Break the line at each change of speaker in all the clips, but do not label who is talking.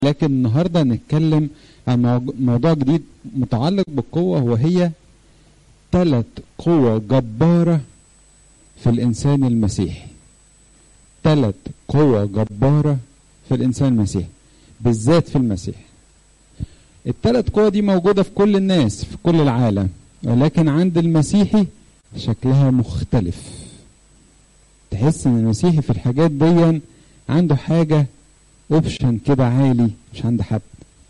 لكن النهارده نتكلم عن موج- موضوع جديد متعلق بالقوة وهي ثلاث قوة جبارة في الإنسان المسيحي ثلاث قوة جبارة في الإنسان المسيحي بالذات في المسيح الثلاث قوة دي موجودة في كل الناس في كل العالم ولكن عند المسيحي شكلها مختلف تحس ان المسيحي في الحاجات دي عنده حاجة اوبشن كده عالي مش عند حد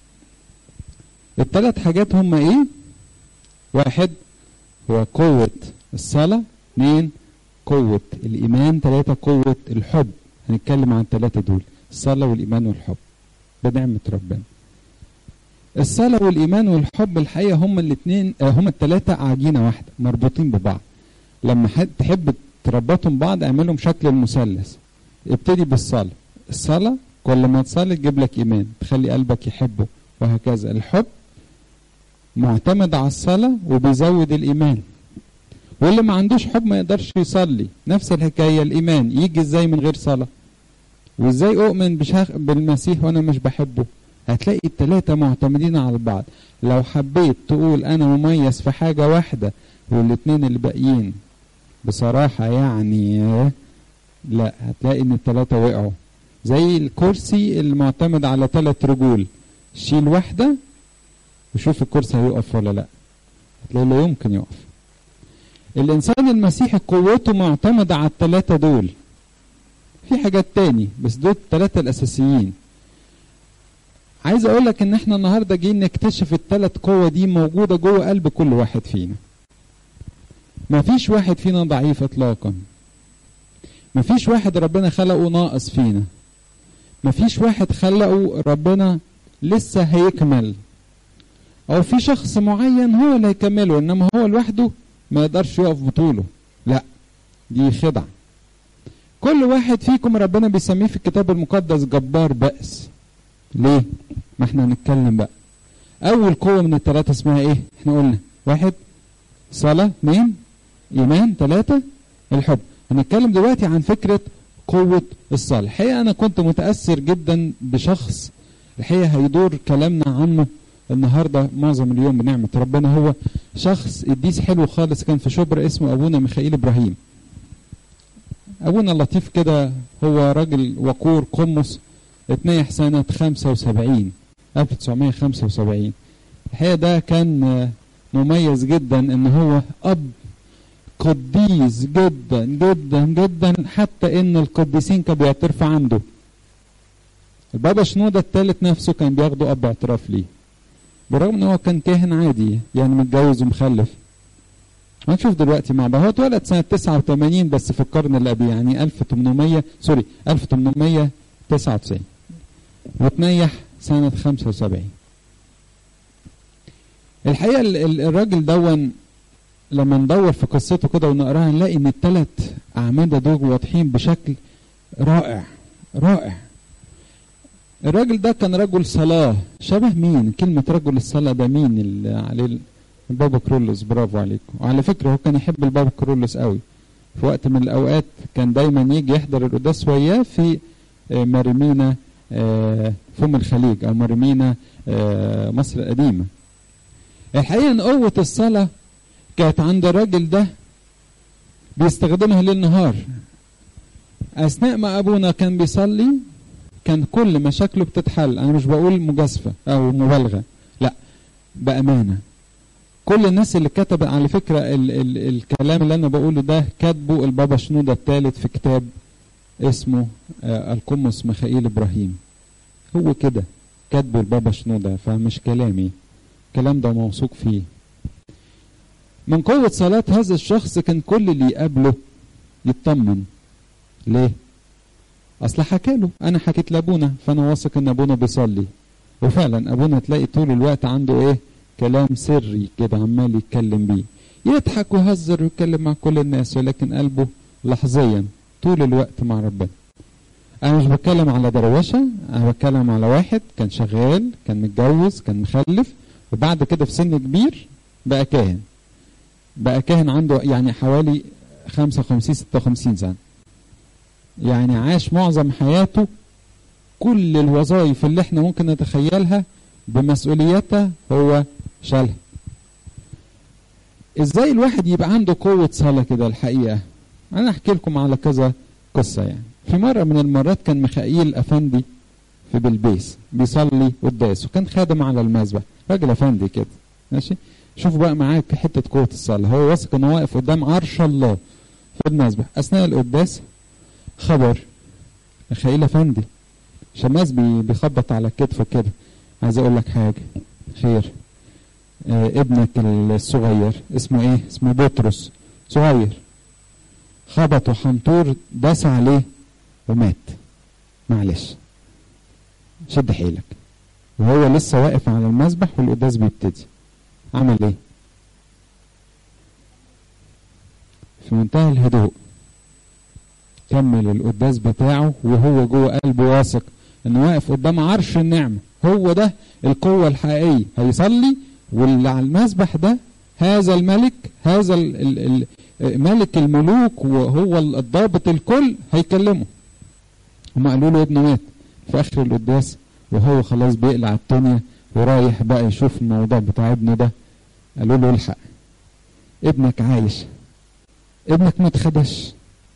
الثلاث حاجات هم ايه واحد هو قوة الصلاة اثنين قوة الإيمان ثلاثة قوة الحب هنتكلم عن الثلاثة دول الصلاة والإيمان والحب بنعمة ربنا الصلاة والإيمان والحب الحقيقة هم الاثنين هم الثلاثة عجينة واحدة مربوطين ببعض لما حد تحب تربطهم بعض اعملهم شكل المثلث ابتدي بالصلاة الصلاة كل ما تصلي تجيب لك إيمان تخلي قلبك يحبه وهكذا الحب معتمد على الصلاة وبيزود الإيمان واللي ما عندوش حب ما يقدرش يصلي نفس الحكاية الإيمان يجي إزاي من غير صلاة وإزاي أؤمن بشخ... بالمسيح وأنا مش بحبه هتلاقي التلاتة معتمدين على بعض لو حبيت تقول أنا مميز في حاجة واحدة والاتنين اللي باقيين بصراحة يعني لا هتلاقي إن التلاتة وقعوا زي الكرسي المعتمد على ثلاث رجول شيل واحدة وشوف الكرسي هيقف ولا لا هتلاقي لا يمكن يقف الإنسان المسيحي قوته معتمدة على الثلاثة دول في حاجات تاني بس دول الثلاثة الأساسيين عايز أقول لك إن إحنا النهاردة جايين نكتشف الثلاث قوة دي موجودة جوه قلب كل واحد فينا مفيش واحد فينا ضعيف إطلاقا مفيش واحد ربنا خلقه ناقص فينا مفيش واحد خلقه ربنا لسه هيكمل او في شخص معين هو اللي هيكمله انما هو لوحده ما يقدرش يقف بطوله لا دي خدعة كل واحد فيكم ربنا بيسميه في الكتاب المقدس جبار بأس ليه ما احنا هنتكلم بقى اول قوة من الثلاثة اسمها ايه احنا قلنا واحد صلاة اثنين ايمان ثلاثة الحب هنتكلم دلوقتي عن فكرة قوة الصلاة الحقيقة انا كنت متأثر جدا بشخص الحقيقة هيدور كلامنا عنه النهاردة معظم اليوم بنعمة ربنا هو شخص قديس حلو خالص كان في شبرا اسمه أبونا ميخائيل إبراهيم أبونا اللطيف كده هو راجل وقور قمص اتنيح سنة 75 1975 الحقيقة ده كان مميز جدا ان هو اب قديس جدا جدا جدا حتى ان القديسين كانوا بيعترفوا عنده البابا شنودة الثالث نفسه كان بياخده اب اعتراف ليه بالرغم ان هو كان كاهن عادي يعني متجوز ومخلف هنشوف دلوقتي مع بعض هو اتولد سنة 89 بس في القرن اللي قبل يعني 1800 سوري 1899 وتنيح سنة 75 الحقيقة الراجل دون لما ندور في قصته كده ونقراها نلاقي ان الثلاث اعمدة دول واضحين بشكل رائع رائع الراجل ده كان رجل صلاة شبه مين كلمة رجل الصلاة ده مين اللي عليه البابا كرولوس برافو عليكم وعلى فكرة هو كان يحب البابا كرولوس قوي في وقت من الأوقات كان دايما يجي يحضر القداس وياه في مريمينا فم الخليج أو مريمينا مصر القديمة الحقيقة أن قوة الصلاة كانت عند الراجل ده بيستخدمها ليل نهار أثناء ما أبونا كان بيصلي كان كل مشاكله بتتحل انا مش بقول مجازفه او مبالغه لا بامانه كل الناس اللي كتب على فكره ال ال الكلام اللي انا بقوله ده كاتبه البابا شنوده الثالث في كتاب اسمه آه القمص ميخائيل ابراهيم هو كده كاتبه البابا شنوده فمش كلامي الكلام ده موثوق فيه من قوة صلاة هذا الشخص كان كل اللي يقابله يطمن ليه؟ اصل حكى له انا حكيت لابونا فانا واثق ان ابونا بيصلي وفعلا ابونا تلاقي طول الوقت عنده ايه كلام سري كده عمال يتكلم بيه يضحك ويهزر ويتكلم مع كل الناس ولكن قلبه لحظيا طول الوقت مع ربنا انا مش بتكلم على دروشه انا بتكلم على واحد كان شغال كان متجوز كان مخلف وبعد كده في سن كبير بقى كاهن بقى كاهن عنده يعني حوالي 55 56 سنه يعني عاش معظم حياته كل الوظائف اللي احنا ممكن نتخيلها بمسؤوليتها هو شالها ازاي الواحد يبقى عنده قوة صلاة كده الحقيقة انا احكي لكم على كذا قصة يعني في مرة من المرات كان ميخائيل افندي في بلبيس بيصلي قداس وكان خادم على المذبح راجل افندي كده ماشي شوفوا بقى معاك حتة قوة الصلاة هو واثق انه واقف قدام عرش الله في المذبح اثناء القداس خبر ميخائيل افندي شماس بي بيخبط على كتفه كده عايز اقول لك حاجة خير آه ابنك الصغير اسمه ايه اسمه بطرس صغير خبطوا حنطور داس عليه ومات معلش شد حيلك وهو لسه واقف على المسبح والقداس بيبتدي عمل ايه في منتهى الهدوء كمل القداس بتاعه وهو جوه قلبه واثق انه واقف قدام عرش النعمه هو ده القوه الحقيقيه هيصلي واللي على المسبح ده هذا الملك هذا ال ال ال ملك الملوك وهو الضابط الكل هيكلمه هم قالوا له ابنه مات في اخر القداس وهو خلاص بيقلع الدنيا ورايح بقى يشوف الموضوع بتاع ابنه ده قالوا له الحق ابنك عايش ابنك ما اتخدش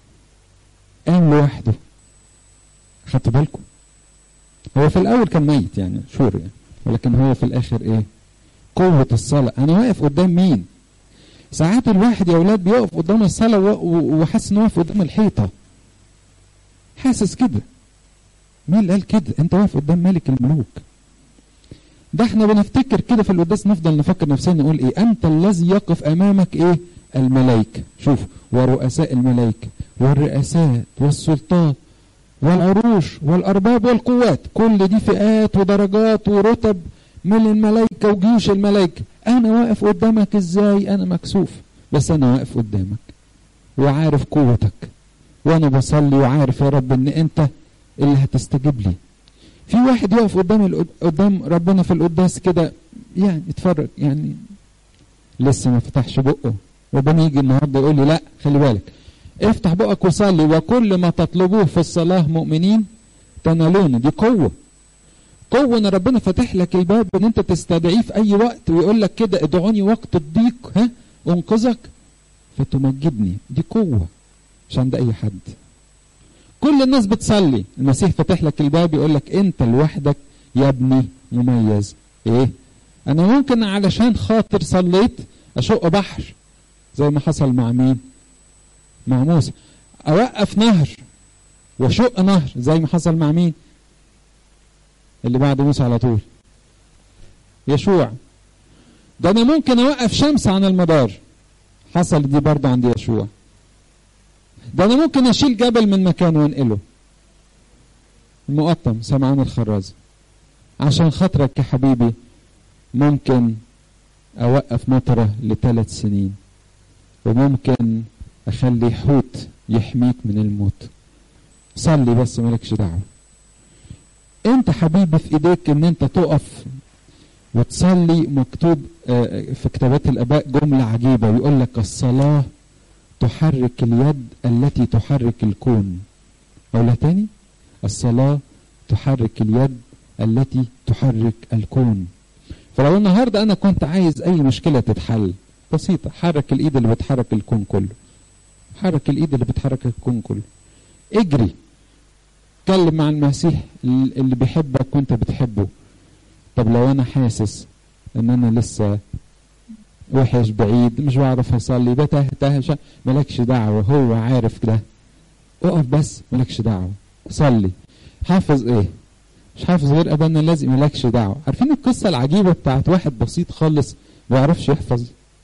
قام لوحده خدتوا بالكم هو في الاول كان ميت يعني شور يعني ولكن هو في الاخر ايه قوة الصلاة انا واقف قدام مين ساعات الواحد يا اولاد بيقف قدام الصلاة وحاسس انه واقف قدام الحيطة حاسس كده مين اللي قال كده انت واقف قدام ملك الملوك ده احنا بنفتكر كده في القداس نفضل نفكر نفسنا نقول ايه انت الذي يقف امامك ايه الملائكة شوف ورؤساء الملائكة والرئاسات والسلطات والعروش والارباب والقوات كل دي فئات ودرجات ورتب من الملائكة وجيوش الملائكة انا واقف قدامك ازاي انا مكسوف بس انا واقف قدامك وعارف قوتك وانا بصلي وعارف يا رب ان انت اللي هتستجيب لي في واحد يقف قدام قدام ربنا في القداس كده يعني اتفرج يعني لسه ما فتحش بقه ربنا يجي النهارده يقول لي لا خلي بالك افتح بقك وصلي وكل ما تطلبوه في الصلاه مؤمنين تنالونه دي قوه قوه ان ربنا فاتح لك الباب ان انت تستدعيه في اي وقت ويقول لك كده ادعوني وقت الضيق ها انقذك فتمجدني دي قوه مش عند اي حد كل الناس بتصلي المسيح فتح لك الباب يقول لك انت لوحدك يا ابني مميز ايه انا ممكن علشان خاطر صليت اشق بحر زي ما حصل مع مين مع موسى اوقف نهر واشق نهر زي ما حصل مع مين اللي بعد موسى على طول يشوع ده انا ممكن اوقف شمس عن المدار حصل دي برضه عند يشوع ده انا ممكن اشيل جبل من مكانه وانقله المقطم سمعان الخراز عشان خاطرك يا حبيبي ممكن اوقف مطرة لثلاث سنين وممكن اخلي حوت يحميك من الموت صلي بس مالكش دعوة انت حبيبي في ايديك ان انت تقف وتصلي مكتوب في كتابات الاباء جملة عجيبة ويقول لك الصلاة تحرك اليد التي تحرك الكون أقولها تاني الصلاة تحرك اليد التي تحرك الكون فلو النهاردة أنا كنت عايز أي مشكلة تتحل بسيطة حرك الإيد اللي بتحرك الكون كله حرك الإيد اللي بتحرك الكون كله اجري اتكلم مع المسيح اللي بيحبك وانت بتحبه طب لو انا حاسس ان انا لسه وحش بعيد مش بعرف اصلي ده ته ته مالكش دعوه هو عارف ده اقف بس مالكش دعوه صلي حافظ ايه مش حافظ غير ابانا الذي مالكش دعوه عارفين القصه العجيبه بتاعت واحد بسيط خالص ما يعرفش يحفظ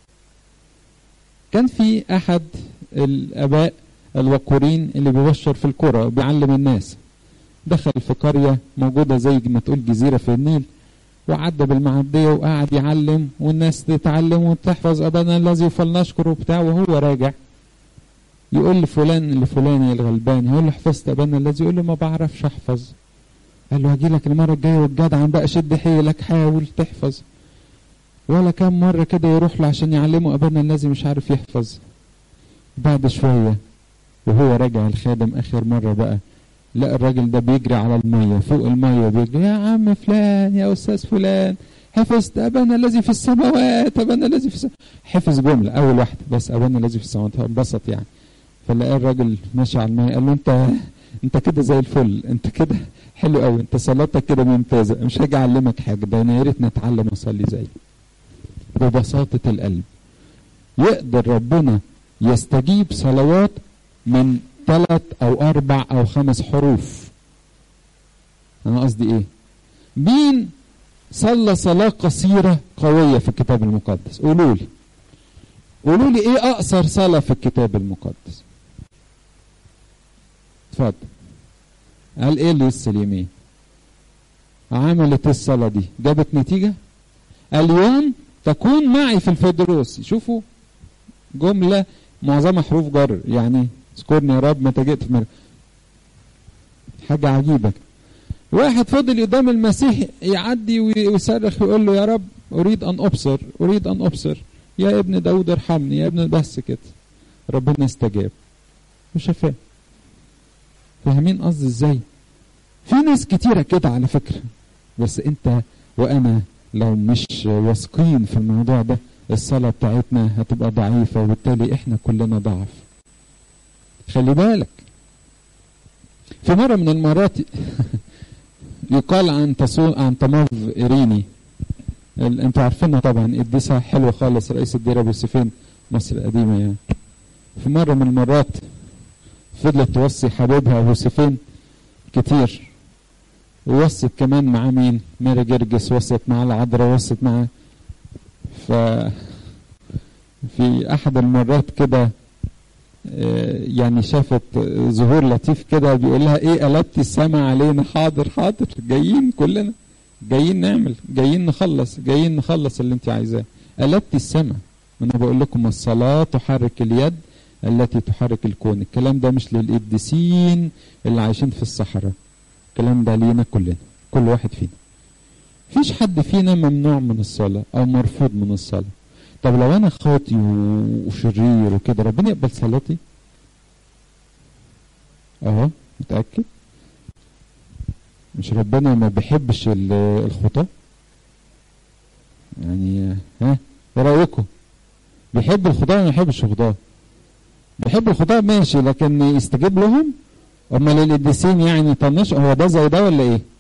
كان في احد الاباء الوقورين اللي بيبشر في القرى بيعلم الناس دخل في قريه موجوده زي ما تقول جزيره في النيل وعدى بالمعدية وقعد يعلم والناس تتعلم وتحفظ أبانا الذي فلنشكر وبتاع وهو راجع يقول لفلان لفلان الغلبان يقول له حفظت أبانا الذي يقول له ما بعرفش أحفظ قال له هجي لك المرة الجاية والجدع بقى شد حيلك حاول تحفظ ولا كام مرة كده يروح له عشان يعلمه أبانا الذي مش عارف يحفظ بعد شوية وهو راجع الخادم آخر مرة بقى لا الراجل ده بيجري على الميه فوق الميه بيجري يا عم فلان يا استاذ فلان حفظت ابانا الذي في السماوات ابانا الذي في السماوات حفظ جمله اول واحده بس ابانا الذي في السماوات انبسط يعني فلقى الراجل ماشي على الميه قال له انت انت كده زي الفل انت كده حلو قوي انت صلاتك كده ممتازه مش هاجي اعلمك حاجه ده انا يا ريت نتعلم اصلي زيك ببساطه القلب يقدر ربنا يستجيب صلوات من ثلاث او اربع او خمس حروف انا قصدي ايه مين صلى صلاة قصيرة قوية في الكتاب المقدس قولوا لي قولوا لي ايه اقصر صلاة في الكتاب المقدس اتفضل قال ايه اللي السليمين عملت الصلاة دي جابت نتيجة اليوم تكون معي في الفردوس شوفوا جملة معظمها حروف جر يعني اذكرني يا رب متى جئت في مر... حاجة عجيبة واحد فضل قدام المسيح يعدي ويصرخ ويقول له يا رب أريد أن أبصر أريد أن أبصر يا ابن داود ارحمني يا ابن بس كده ربنا استجاب وشفاه فاهمين قصدي ازاي في ناس كتيرة كده على فكرة بس انت وانا لو مش واثقين في الموضوع ده الصلاة بتاعتنا هتبقى ضعيفة وبالتالي احنا كلنا ضعف خلي بالك في مرة من المرات يقال عن تصو... عن طماف إيريني ال... انتوا عارفينها طبعا قديسة حلوة خالص رئيس الديرة ابو سيفين مصر القديمة يعني في مرة من المرات فضلت توصي حبيبها ابو سيفين كتير ووصت كمان مع مين ماري جرجس وصت مع العذراء وصت مع ف في احد المرات كده يعني شافت ظهور لطيف كده بيقول لها ايه قلبتي السما علينا حاضر حاضر جايين كلنا جايين نعمل جايين نخلص جايين نخلص اللي انت عايزاه قلبتي السما انا بقول لكم الصلاه تحرك اليد التي تحرك الكون الكلام ده مش للقديسين اللي عايشين في الصحراء الكلام ده لينا كلنا كل واحد فينا فيش حد فينا ممنوع من الصلاه او مرفوض من الصلاه طب لو انا خاطي وشرير وكده ربنا يقبل صلاتي اهو متاكد مش ربنا ما بيحبش الخطاه يعني ها ايه رايكم بيحب الخطاه ولا ما بيحبش الخطاه بيحب الخطاه ماشي لكن يستجيب لهم امال القديسين يعني طنش هو ده زي ده ولا ايه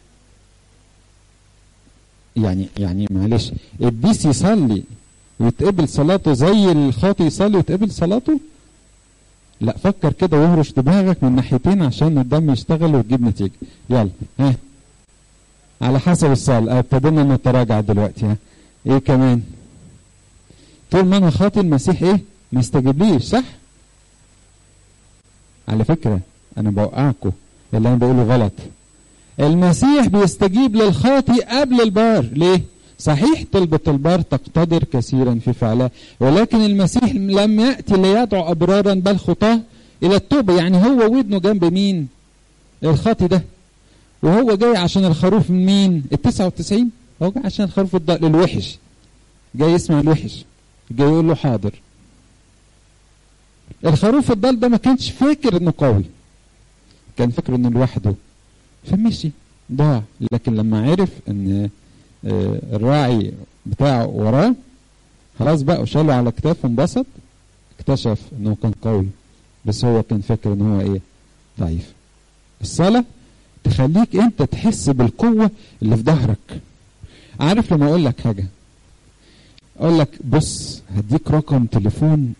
يعني يعني معلش القديس يصلي ويتقبل صلاته زي الخاطي يصلي ويتقبل صلاته لا فكر كده واهرش دماغك من ناحيتين عشان الدم يشتغل وتجيب نتيجه يلا ها على حسب الصلاة ابتدينا نتراجع دلوقتي ها ايه كمان طول ما انا خاطي المسيح ايه ما يستجيبليش صح على فكرة انا بوقعكم اللي انا بقوله غلط المسيح بيستجيب للخاطي قبل البار ليه صحيح طلبة البار تقتدر كثيرا في فعلها ولكن المسيح لم يأتي ليدعو أبرارا بل خطاه إلى التوبة يعني هو ودنه جنب مين الخاطي ده وهو جاي عشان الخروف من مين التسعة وتسعين هو جاي عشان الخروف الضال الوحش جاي يسمع الوحش جاي يقول له حاضر الخروف الضال ده ما كانش فاكر انه قوي كان فاكر انه لوحده فمشي ضاع لكن لما عرف ان الراعي بتاعه وراه خلاص بقى وشاله على كتافه انبسط اكتشف انه كان قوي بس هو كان فاكر ان هو ايه ضعيف الصلاة تخليك انت تحس بالقوة اللي في ظهرك عارف لما اقول لك حاجة اقول لك بص هديك رقم تليفون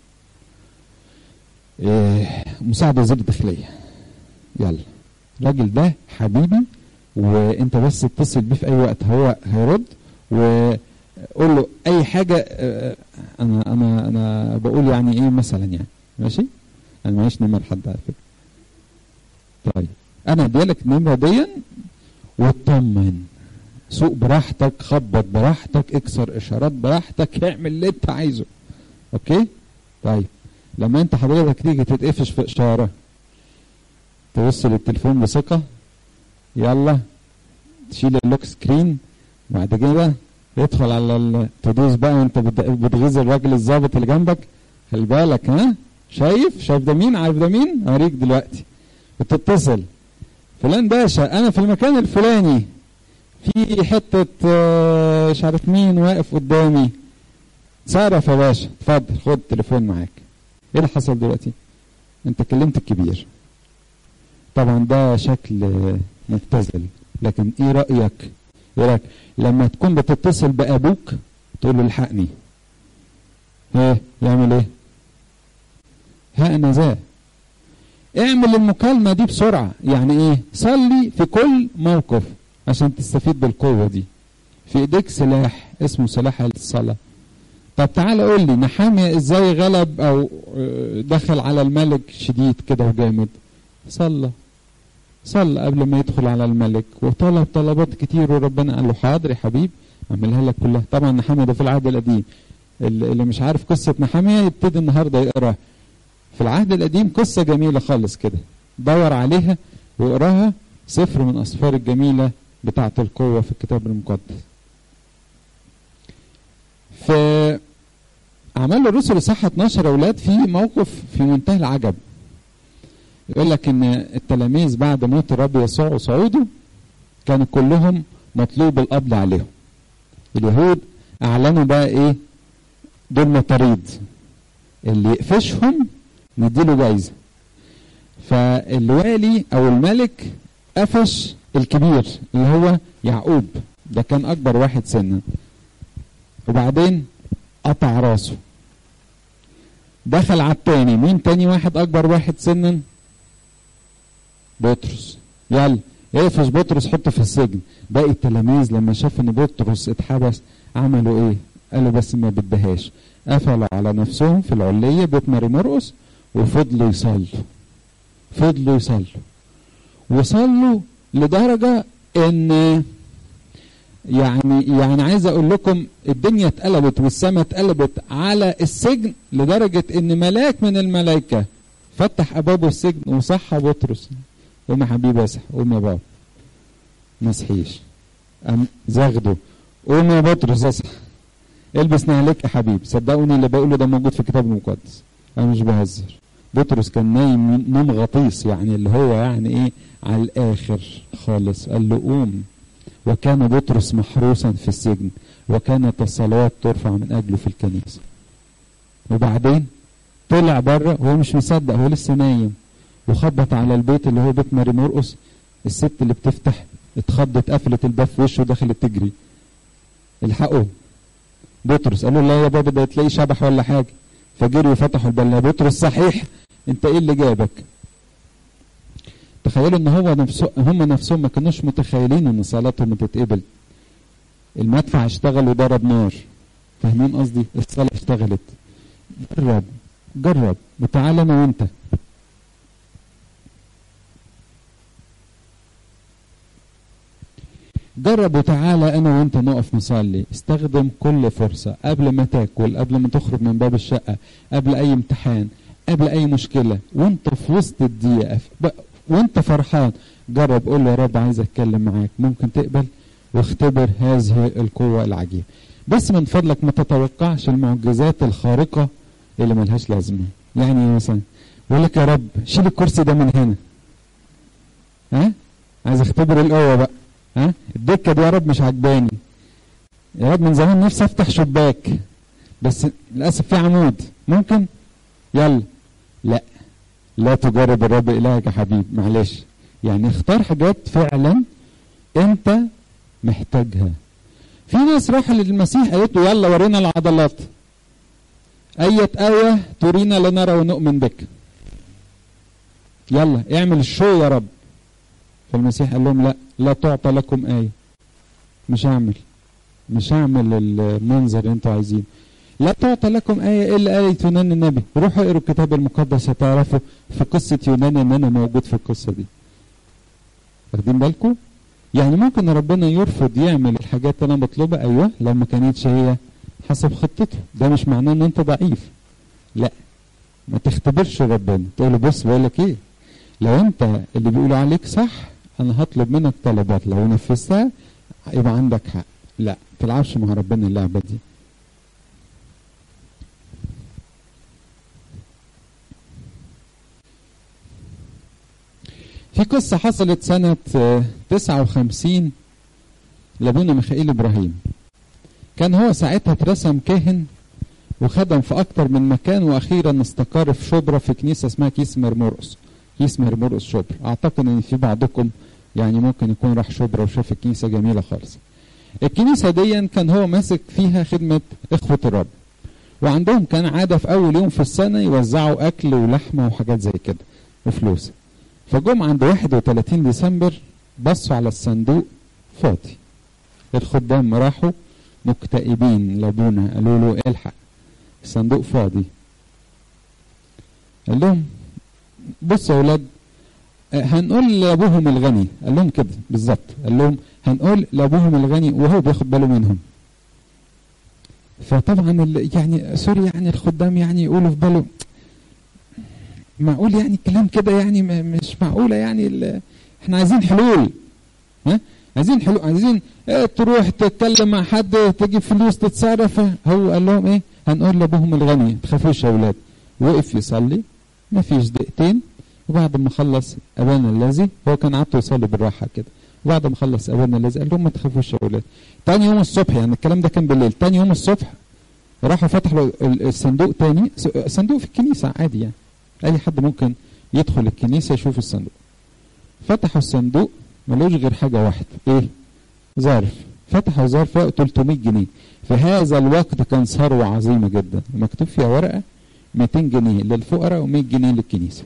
إيه مساعد وزير الداخلية يلا الراجل ده حبيبي وانت بس اتصل بيه في اي وقت هو هيرد وقول له اي حاجه انا انا انا بقول يعني ايه مثلا يعني ماشي انا معيش نمر حد على فكره طيب انا اديلك النمره دي واطمن سوق براحتك خبط براحتك اكسر اشارات براحتك اعمل اللي انت عايزه اوكي طيب لما انت حضرتك تيجي تتقفش في اشاره تبص للتليفون بثقه يلا تشيل اللوك سكرين بعد كده يدخل على تدوس بقى وانت بتغيظ الراجل الظابط اللي جنبك خلي بالك ها شايف شايف ده مين عارف ده مين اوريك دلوقتي وتتصل فلان باشا انا في المكان الفلاني في حتة آه، مش عارف مين واقف قدامي صرف يا باشا اتفضل خد التليفون معاك ايه اللي حصل دلوقتي انت كلمت الكبير طبعا ده شكل آه، مبتذل لكن ايه رأيك ايه رأيك لما تكون بتتصل بابوك تقول له الحقني ايه يعمل ايه ها انا ذا اعمل المكالمة دي بسرعة يعني ايه صلي في كل موقف عشان تستفيد بالقوة دي في ايديك سلاح اسمه سلاح الصلاة طب تعالى قول لي نحامية ازاي غلب او آه، دخل على الملك شديد كده وجامد صلى صلى قبل ما يدخل على الملك وطلب طلبات كتير وربنا قال له حاضر يا حبيب اعملها لك كلها طبعا نحامية ده في العهد القديم اللي اللي مش عارف قصة نحامية يبتدي النهاردة يقراها في العهد القديم قصة جميلة خالص كده دور عليها واقراها سفر من أسفار الجميلة بتاعة القوة في الكتاب المقدس في أعمال الرسل صح 12 أولاد في موقف في منتهى العجب يقول لك إن التلاميذ بعد موت الرب يسوع وصعوده كانوا كلهم مطلوب القبض عليهم اليهود أعلنوا بقى إيه دول مطاريد اللي يقفشهم نديله جايزة فالوالي او الملك قفش الكبير اللي هو يعقوب ده كان اكبر واحد سنا وبعدين قطع راسه دخل على التاني مين تاني واحد اكبر واحد سنا بطرس يلا اقفش بطرس حطه في السجن باقي التلاميذ لما شاف ان بطرس اتحبس عملوا ايه قالوا بس ما بدهاش قفلوا على نفسهم في العلية بيت ماري مرقس وفضلوا يصلوا فضلوا يصلوا وصلوا لدرجة ان يعني يعني عايز اقول لكم الدنيا اتقلبت والسماء اتقلبت على السجن لدرجة ان ملاك من الملائكة فتح ابواب السجن وصحى بطرس قوم يا حبيبي اصحى قوم يا بابا ما صحيش قام زغده قوم يا بطرس اصحى البس نعليك يا حبيبي صدقوني اللي بقوله ده موجود في الكتاب المقدس انا مش بهزر بطرس كان نايم نوم غطيس يعني اللي هو يعني ايه على الاخر خالص قال له قوم وكان بطرس محروسا في السجن وكانت الصلوات ترفع من اجله في الكنيسه وبعدين طلع بره وهو مش مصدق هو لسه نايم وخبط على البيت اللي هو بيت ماري مرقس الست اللي بتفتح اتخضت قفلت الباب في وشه ودخلت تجري الحقوا بطرس قال له لا يا بابا ده تلاقيه شبح ولا حاجه فجروا فتحوا الباب يا بطرس صحيح انت ايه اللي جابك تخيلوا ان هو نفسه هم نفسهم ما كانوش متخيلين ان صلاتهم تتقبل المدفع اشتغل وضرب نار فاهمين قصدي الصلاه اشتغلت جرب جرب وتعال انا وانت جرب وتعالى انا وانت نقف نصلي استخدم كل فرصة قبل ما تاكل قبل ما تخرج من باب الشقة قبل اي امتحان قبل اي مشكلة وانت في وسط الدقيقة وانت فرحان جرب قول له يا رب عايز اتكلم معاك ممكن تقبل واختبر هذه القوة العجيبة بس من فضلك ما تتوقعش المعجزات الخارقة اللي ملهاش لازمة يعني مثلا يقول لك يا رب شيل الكرسي ده من هنا ها عايز اختبر القوة بقى ها الدكة دي يا رب مش عجباني يا رب من زمان نفسي افتح شباك بس للاسف في عمود ممكن يلا لا لا تجرب الرب الهك يا حبيب معلش يعني اختار حاجات فعلا انت محتاجها في ناس راحوا للمسيح قالت له يلا ورينا العضلات أية آية ترينا لنرى ونؤمن بك يلا اعمل الشو يا رب فالمسيح قال لهم لا لا تعطى لكم آية مش هعمل مش هعمل المنظر اللي انتوا عايزينه لا تعطى لكم آية إلا آية يونان النبي روحوا اقروا الكتاب المقدس هتعرفوا في قصة يونان إن أنا موجود في القصة دي واخدين بالكم؟ يعني ممكن ربنا يرفض يعمل الحاجات اللي أنا بطلبها أيوه لو ما كانتش هي حسب خطته ده مش معناه إن أنت ضعيف لا ما تختبرش ربنا تقول له بص بقول لك إيه لو أنت اللي بيقولوا عليك صح أنا هطلب منك طلبات لو نفذتها يبقى عندك حق لا تلعبش مع ربنا اللعبة دي في قصة حصلت سنة آه، 59 لابونا ميخائيل إبراهيم كان هو ساعتها اترسم كاهن وخدم في أكتر من مكان وأخيرا استقر في شبرا في كنيسة اسمها كيس مرمرقس كيس مرمرقس شبرا أعتقد إن في بعضكم يعني ممكن يكون راح شبرا وشاف الكنيسة جميلة خالص الكنيسة دي كان هو ماسك فيها خدمة إخوة الرب وعندهم كان عادة في أول يوم في السنة يوزعوا أكل ولحمة وحاجات زي كده وفلوس فجم عند 31 ديسمبر بصوا على الصندوق فاضي الخدام راحوا مكتئبين لابونا قالوا له الحق الصندوق فاضي قال لهم بصوا يا اولاد آه، هنقول لابوهم الغني قال لهم كده بالظبط قال لهم هنقول لابوهم الغني وهو بياخد باله منهم فطبعا ال- يعني سوري يعني الخدام يعني يقولوا في باله معقول يعني كلام كده يعني م- مش معقوله يعني ال- احنا عايزين حلول ها عايزين حلول عايزين اه تروح تتكلم مع حد تجيب فلوس تتصرف هو قال لهم ايه هنقول لابوهم الغني تخافوش يا اولاد وقف يصلي ما فيش دقيقتين وبعد ما خلص ابانا الذي هو كان عادته يصلي بالراحه كده وبعد ما خلص ابانا الذي قال لهم ما تخافوش يا اولاد تاني يوم الصبح يعني الكلام ده كان بالليل تاني يوم الصبح راحوا فتحوا ال- الصندوق تاني س- صندوق في الكنيسه عادي يعني اي حد ممكن يدخل الكنيسه يشوف الصندوق فتحوا الصندوق ملوش غير حاجه واحده ايه ظرف فتحوا ظرف فوق 300 جنيه في هذا الوقت كان ثروه عظيمه جدا مكتوب فيها ورقه 200 جنيه للفقراء و100 جنيه للكنيسه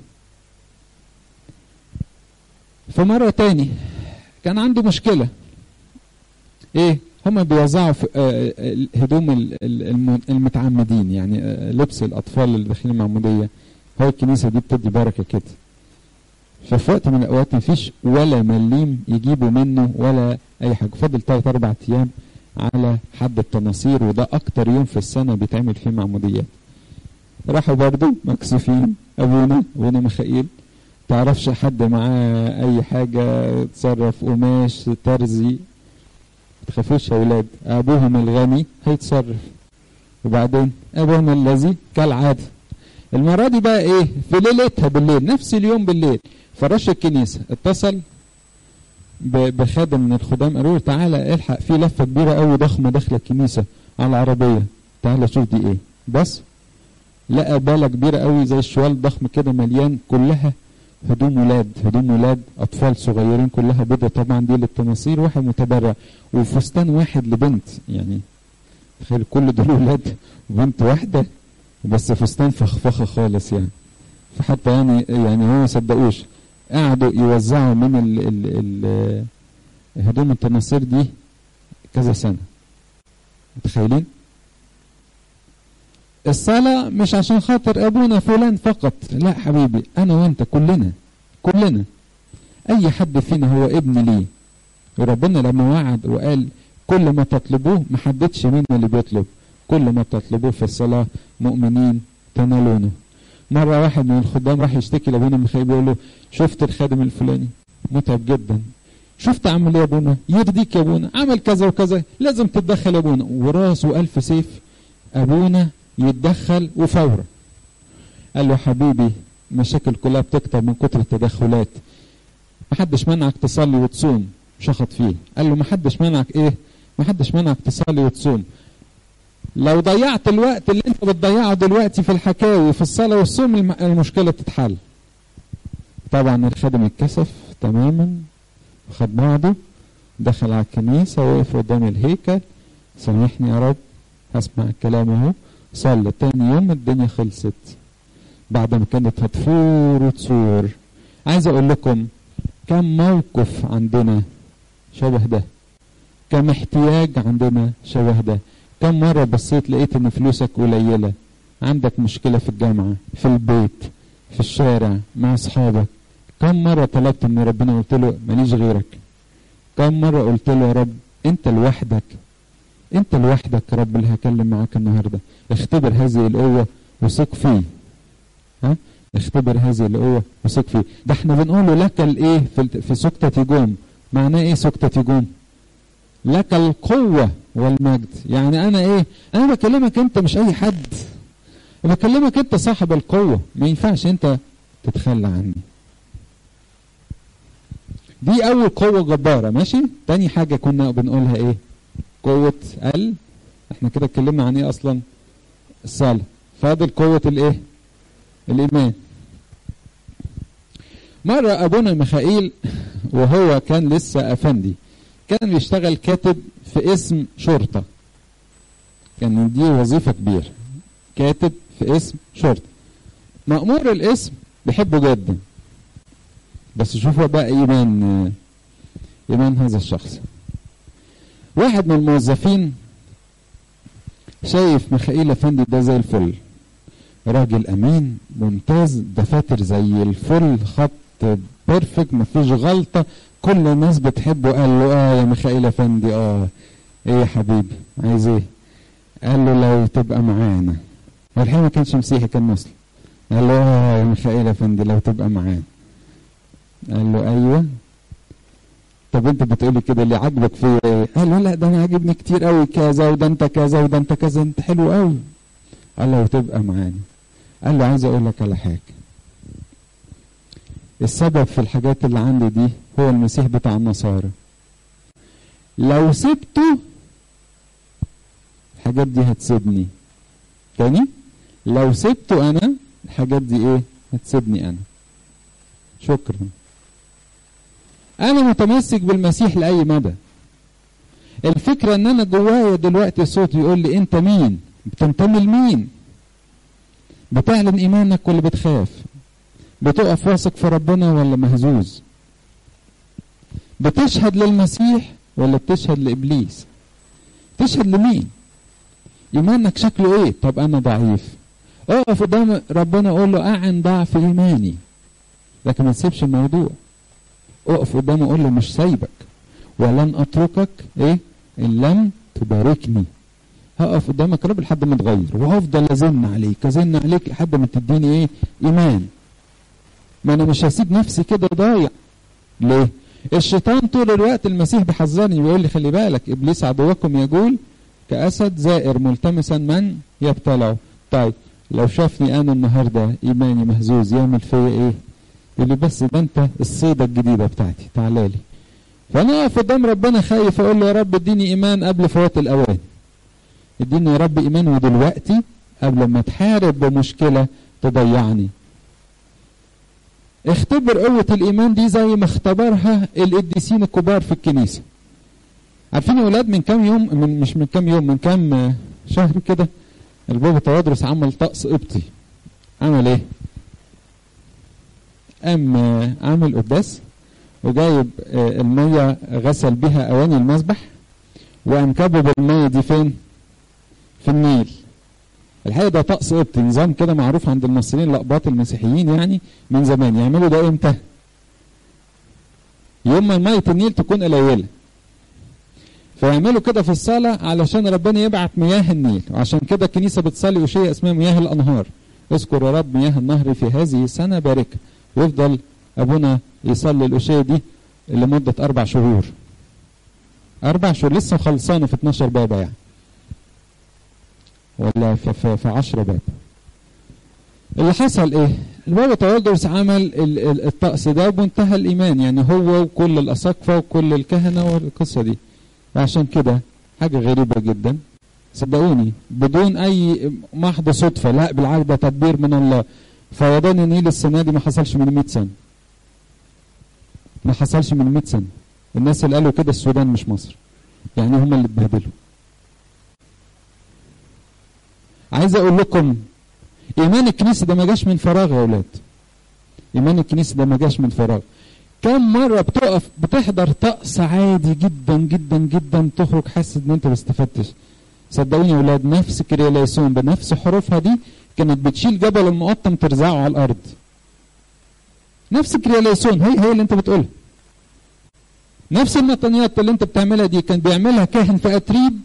فمره تاني كان عنده مشكله ايه هما بيوزعوا في آه، آه، هدوم ال- ال- الم- المتعمدين يعني آه، لبس الاطفال اللي داخلين المعموديه هو الكنيسه دي بتدي بركه كده ففي وقت من الاوقات مفيش ولا مليم يجيبوا منه ولا اي حاجه فاضل ثلاث اربع ايام على حد التناصير وده اكتر يوم في السنه بيتعمل فيه معموديات راحوا برضو مكسوفين ابونا ابونا ميخائيل تعرفش حد معاه اي حاجه تصرف قماش ترزي تخافوش يا ولاد ابوهم الغني هيتصرف وبعدين ابونا الذي كالعاده المره دي بقى ايه في ليلتها بالليل نفس اليوم بالليل فرش الكنيسه اتصل ب- بخادم من الخدام قالوا له تعالى الحق في لفه كبيره قوي ضخمه داخله الكنيسه على العربيه تعالى شوف دي ايه بس لقى باله كبيره قوي زي الشوال ضخم كده مليان كلها هدوم ولاد هدوم ولاد اطفال صغيرين كلها بيضة طبعا دي للتناصير واحد متبرع وفستان واحد لبنت يعني تخيل كل دول ولاد وبنت واحده بس فستان فخفخه خالص يعني فحتى يعني يعني هو ما صدقوش قعدوا يوزعوا من ال ال ال هدوم التناصير دي كذا سنه متخيلين الصلاة مش عشان خاطر أبونا فلان فقط لا حبيبي أنا وأنت كلنا كلنا أي حد فينا هو ابن ليه وربنا لما وعد وقال كل ما تطلبوه ما حددش مين اللي بيطلب كل ما تطلبوه في الصلاة مؤمنين تنالونه مرة واحد من الخدام راح يشتكي لابونا ميخائيل بيقول له شفت الخادم الفلاني متعب جدا شفت عمل ايه يا ابونا يرضيك يا ابونا عمل كذا وكذا لازم تتدخل يا ابونا وراسه ألف سيف أبونا يتدخل وفورا قال له حبيبي مشاكل كلها بتكتر من كتر التدخلات محدش منعك تصلي وتصوم شخط فيه قال له محدش منعك ايه محدش منعك تصلي وتصوم لو ضيعت الوقت اللي انت بتضيعه دلوقتي في الحكاوي في الصلاة والصوم الم- المشكلة تتحل طبعا الخادم اتكسف تماما خد بعضه دخل على الكنيسة وقف قدام الهيكل سامحني يا رب هسمع الكلام اهو صلى تاني يوم الدنيا خلصت بعد ما كانت هتفور وتصور عايز اقول لكم كم موقف عندنا شبه ده كم احتياج عندنا شبه ده كم مرة بصيت لقيت ان فلوسك قليلة عندك مشكلة في الجامعة في البيت في الشارع مع اصحابك كم مرة طلبت من ربنا قلت له ماليش غيرك كم مرة قلت له يا رب انت لوحدك انت لوحدك يا رب اللي هكلم معاك النهارده اختبر هذه القوه وثق فيه ها اختبر هذه القوه وثق فيه ده احنا بنقوله لك الايه في, في سكتة جوم معناه ايه سكتة جوم لك القوة والمجد يعني انا ايه انا بكلمك انت مش اي حد بكلمك انت صاحب القوة ما ينفعش انت تتخلى عني دي اول قوة جبارة ماشي تاني حاجة كنا بنقولها ايه قوة ال احنا كده اتكلمنا عن ايه اصلا الصلاة فاضل قوة الايه الايمان مرة ابونا ميخائيل وهو كان لسه افندي كان بيشتغل كاتب في اسم شرطة كان دي وظيفة كبيرة كاتب في اسم شرطة مأمور الاسم بيحبه جدا بس شوفوا بقى ايمان ايمان هذا الشخص واحد من الموظفين شايف ميخائيل افندي ده زي الفل راجل امين ممتاز دفاتر زي الفل خط بيرفكت مفيش غلطه كل الناس بتحبه قال له اه يا ميخائيل افندي اه ايه يا حبيبي عايز ايه قال له لو تبقى معانا هو الحقيقه ما كانش مسيحي كان مسلم قال له اه يا ميخائيل افندي لو تبقى معانا قال له ايوه طب انت بتقولي كده اللي عاجبك فيا ايه قال له لا ده انا عاجبني كتير قوي كذا وده انت كذا وده انت كذا انت حلو قوي قال له وتبقى معانا قال له عايز اقول لك على حاجه السبب في الحاجات اللي عندي دي هو المسيح بتاع النصارى لو سبته الحاجات دي هتسيبني تاني لو سبته انا الحاجات دي ايه هتسيبني انا شكرا انا متمسك بالمسيح لاي مدى الفكرة ان انا جوايا دلوقتي صوت يقول لي انت مين بتنتمي لمين بتعلن ايمانك ولا بتخاف بتقف واثق في ربنا ولا مهزوز بتشهد للمسيح ولا بتشهد لابليس تشهد لمين ايمانك شكله ايه طب انا ضعيف اقف قدام ربنا قول له اعن ضعف ايماني لكن ما تسيبش الموضوع اقف قدامه قول له مش سايبك ولن اتركك ايه ان لم تباركني هقف قدامك رب لحد ما اتغير وهفضل ازن عليك ازن عليك لحد ما تديني ايه ايمان ما انا مش هسيب نفسي كده ضايع ليه الشيطان طول الوقت المسيح بيحذرني بيقول لي خلي بالك ابليس عدوكم يقول كاسد زائر ملتمسا من يبتلعه طيب لو شافني انا النهارده ايماني مهزوز يعمل فيا ايه يقول لي بس ده انت الصيدة الجديدة بتاعتي تعالى لي فانا اقف قدام ربنا خايف اقول له يا رب اديني ايمان قبل فوات الاوان اديني يا رب ايمان ودلوقتي قبل ما تحارب بمشكلة تضيعني اختبر قوة الايمان دي زي ما اختبرها القديسين الكبار في الكنيسة عارفين يا اولاد من كام يوم من مش من كام يوم من كام شهر كده البابا توادرس عمل طقس قبطي عمل ايه قام عامل قداس وجايب المية غسل بها أواني المسبح وقام كبب المية دي فين؟ في النيل. الحقيقة ده طقس قبطي نظام كده معروف عند المصريين الأقباط المسيحيين يعني من زمان يعملوا ده إمتى؟ يوم ما مية النيل تكون قليلة. فيعملوا كده في الصلاة علشان ربنا يبعت مياه النيل وعشان كده الكنيسة بتصلي وشيء اسمها مياه الأنهار. اذكر يا رب مياه النهر في هذه السنة باركها. ويفضل ابونا يصلي الاشيه دي لمده اربع شهور اربع شهور لسه خلصانه في 12 بابا يعني ولا في, في, في 10 باب اللي حصل ايه البابا تولدرس عمل الطقس ده بمنتهى الايمان يعني هو وكل الاساقفه وكل الكهنه والقصه دي عشان كده حاجه غريبه جدا صدقوني بدون اي محض صدفه لا بالعكس ده تدبير من الله فيضان النيل السنه دي ما حصلش من 100 سنه ما حصلش من 100 سنه الناس اللي قالوا كده السودان مش مصر يعني هم اللي اتبهدلوا عايز اقول لكم ايمان الكنيسه ده ما جاش من فراغ يا اولاد ايمان الكنيسه ده ما جاش من فراغ كم مره بتقف بتحضر طقس عادي جدا جدا جدا تخرج حاسس ان انت ما استفدتش صدقوني يا اولاد نفس كرياليسون بنفس حروفها دي كانت بتشيل جبل المقطم ترزعه على الارض نفس كرياليسون هي هي اللي انت بتقولها نفس المطنيات اللي انت بتعملها دي كان بيعملها كاهن في اتريب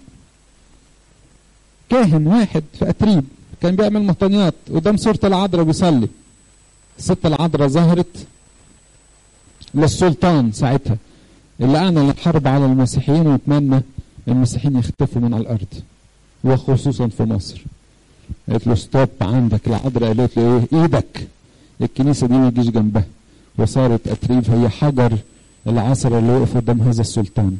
كاهن واحد في اتريب كان بيعمل مطنيات قدام صورة العذراء بيصلي الست العذراء ظهرت للسلطان ساعتها اللي اعلن الحرب على المسيحيين واتمنى المسيحيين يختفوا من على الارض وخصوصا في مصر قالت له ستوب عندك العذراء قالت له ايه ايدك الكنيسه دي ما تجيش جنبها وصارت اتريب هي حجر العصر اللي وقف قدام هذا السلطان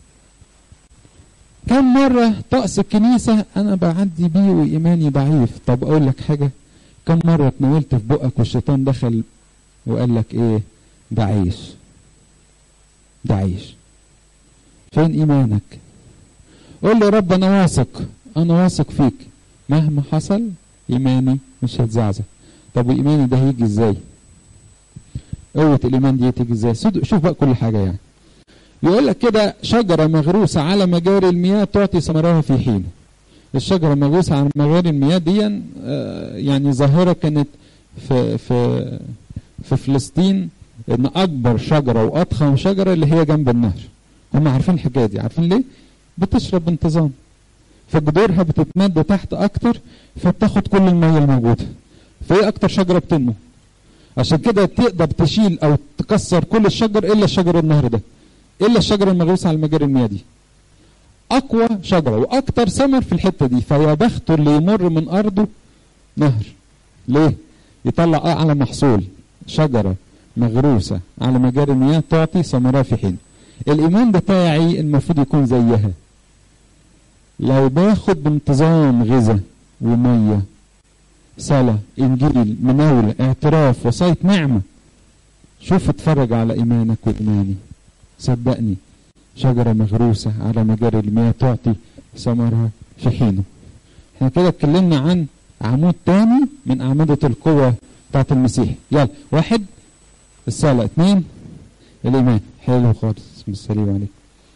كم مرة طقس الكنيسة أنا بعدي بيه وإيماني ضعيف طب أقول لك حاجة كم مرة اتناولت في بقك والشيطان دخل وقال لك إيه ده عيش ده عيش فين إيمانك قول له رب أنا واثق أنا واثق فيك مهما حصل إيماني مش هتزعزع طب وإيماني ده هيجي إزاي قوة الإيمان دي تيجي إزاي شوف بقى كل حاجة يعني يقول لك كده شجرة مغروسة على مجاري المياه تعطي ثمرها في حين الشجرة المغروسة على مجاري المياه دي آه يعني ظاهرة كانت في في في فلسطين ان اكبر شجرة واضخم شجرة اللي هي جنب النهر هم عارفين الحكاية دي عارفين ليه بتشرب بانتظام فجذورها بتتمد تحت اكتر فبتاخد كل المية الموجودة فهي اكتر شجرة بتنمو عشان كده تقدر تشيل او تكسر كل الشجر الا شجر النهر ده الا الشجره المغروسه على المجاري المياه دي اقوى شجره واكتر ثمر في الحته دي فيا بخته اللي يمر من ارضه نهر ليه يطلع اعلى محصول شجره مغروسه على مجاري المياه تعطي ثمرها في حين الايمان بتاعي المفروض يكون زيها لو باخد بانتظام غذاء وميه صلاة إنجيل مناولة اعتراف وصاية نعمة شوف اتفرج على إيمانك وإيماني صدقني شجرة مغروسة على مجاري المياه تعطي ثمرها في حينه احنا كده اتكلمنا عن عمود تاني من أعمدة القوة بتاعت المسيح يلا واحد الصلاة اثنين الإيمان حلو خالص بالسلام عليكم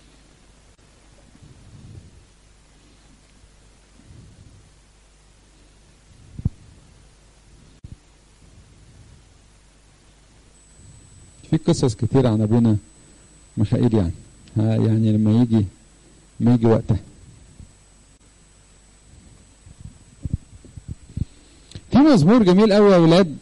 في قصص كتير عن ابونا ميخائيل يعني ها يعني لما يجي ما يجي وقتها في مزمور جميل قوي يا ولاد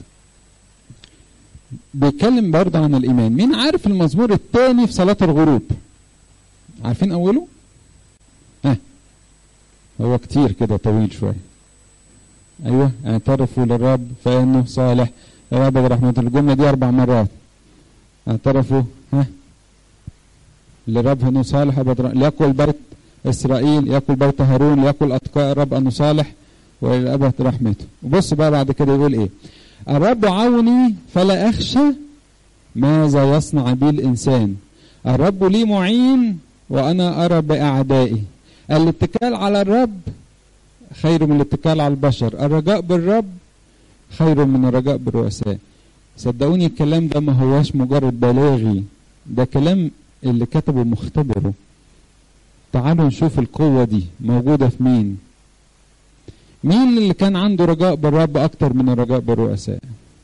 بيتكلم برضه عن الايمان مين عارف المزمور الثاني في صلاه الغروب عارفين اوله ها هو كتير كده طويل شويه ايوه اعترفوا للرب فانه صالح يا رب برحمه الجمله دي اربع مرات اعترفوا ها لرب انه صالح ليأكل بيت اسرائيل يأكل بيت هارون ليأكل اتقاء الرب انه صالح والابد رحمته وبص بقى بعد كده يقول ايه الرب عوني فلا اخشى ماذا يصنع بي الانسان الرب لي معين وانا ارى باعدائي الاتكال على الرب خير من الاتكال على البشر الرجاء بالرب خير من الرجاء بالرؤساء صدقوني الكلام ده ما هواش مجرد بلاغي ده كلام اللي كتبه مختبره تعالوا نشوف القوة دي موجودة في مين مين اللي كان عنده رجاء بالرب أكتر من الرجاء بالرؤساء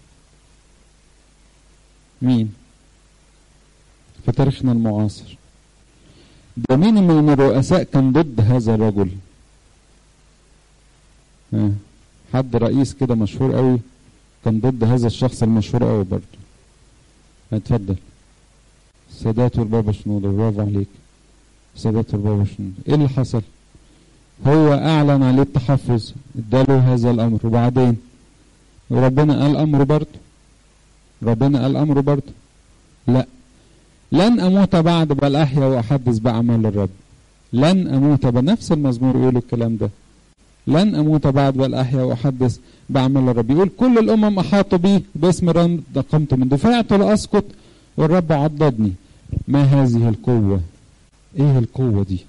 مين في تاريخنا المعاصر ده مين من الرؤساء كان ضد هذا الرجل ها. حد رئيس كده مشهور قوي كان ضد هذا الشخص المشهور قوي برضه اتفضل سادات البابا شنودة برافو عليك سادات البابا شنودة ايه اللي حصل هو اعلن عليه التحفظ اداله هذا الامر وبعدين وربنا قال امره برضه ربنا قال امره برضه لا لن اموت بعد بل احيا واحدث باعمال الرب لن اموت بنفس المزمور يقول الكلام ده لن اموت بعد بل احيا واحدث باعمال الرب يقول كل الامم احاطوا بي باسم الرب قمت من دفعت لاسقط والرب عضدني ما هذه القوه ايه القوه دي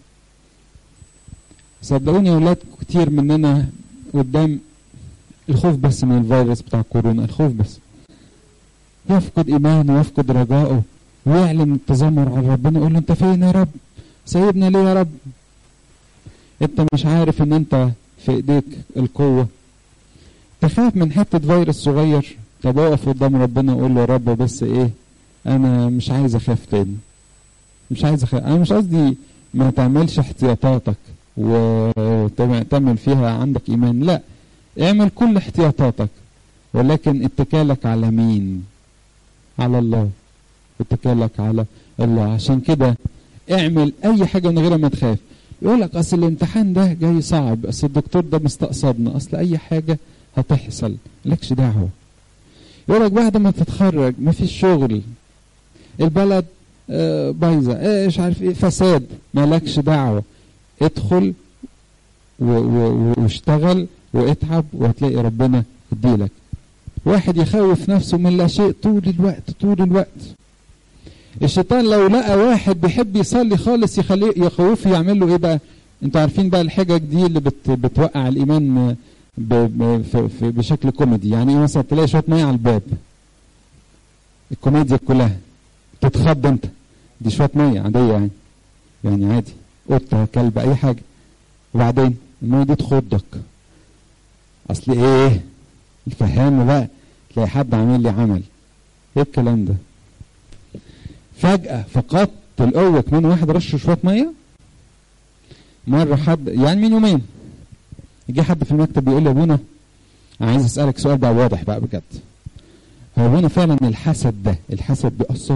صدقوني يا ولاد كتير مننا قدام الخوف بس من الفيروس بتاع كورونا الخوف بس يفقد ايمانه ويفقد رجائه ويعلن التذمر على ربنا يقول له انت فين يا رب سيبنا ليه يا رب انت مش عارف ان انت في ايديك القوة تخاف من حتة فيروس صغير طب اقف قدام ربنا وقول له يا رب بس ايه انا مش عايز اخاف تاني مش عايز اخاف انا مش قصدي ما تعملش احتياطاتك وتعمل فيها عندك ايمان لا اعمل كل احتياطاتك ولكن اتكالك على مين على الله اتكالك على الله عشان كده اعمل اي حاجة من غير ما تخاف يقول لك اصل الامتحان ده جاي صعب اصل الدكتور ده مستقصدنا اصل اي حاجة هتحصل لكش دعوة يقول لك بعد ما تتخرج ما فيش شغل البلد آه، بايظه آه، مش عارف ايه فساد مالكش دعوه ادخل و- و- واشتغل واتعب وهتلاقي ربنا يديلك واحد يخوف نفسه من لا شيء طول الوقت طول الوقت الشيطان لو لقى واحد بيحب يصلي خالص يخليه يخوفه يعمل له ايه بقى انتوا عارفين بقى الحجج دي اللي بت بتوقع الايمان ب ب في في بشكل كوميدي يعني ايه مثلا تلاقي شويه ميه على الباب الكوميديا كلها تتخض انت دي شويه ميه عاديه يعني يعني عادي قطه كلب اي حاجه وبعدين الميه دي تخضك اصل ايه الفهام بقى تلاقي حد عامل لي عمل ايه الكلام ده فجأة فقدت القوة كمان واحد رش شوية مية مرة حد يعني من يومين يجي حد في المكتب بيقول لي يا ابونا انا عايز اسألك سؤال بقى واضح بقى بجد هو ابونا فعلا الحسد ده الحسد بيأثر